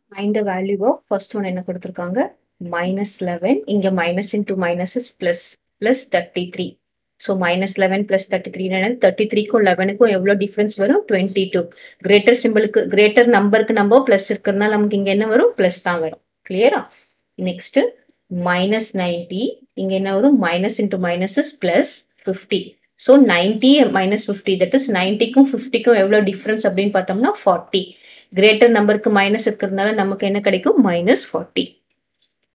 find the value of first one என்ன கொடுத்திருக்காங்க minus 11 இங்க minus into minus is plus plus 33 so minus 11 plus 33 என்ன 33 க்கும் 11 க்கும் எவ்வளவு டிஃபரன்ஸ் வரும் 22 கிரேட்டர் சிம்பிளுக்கு கிரேட்டர் நம்பருக்கு நம்ம பிளஸ் இருக்கிறதுனால நமக்கு இங்க என்ன வரும் பிளஸ் தான் வரும் கிளியரா நெக்ஸ்ட் மைனஸ் நைன்டி இங்க என்ன வரும் minus into minus is plus fifty so ninety minus fifty that is நைன்டிக்கும் ஃபிஃப்டிக்கும் எவ்வளோ டிஃப்ரென்ஸ் அப்படின்னு பார்த்தோம்னா ஃபார்ட்டி கிரேட்டர் நம்பருக்கு மைனஸ் இருக்கிறதுனால நமக்கு என்ன கிடைக்கும் மைனஸ் ஃபார்ட்டி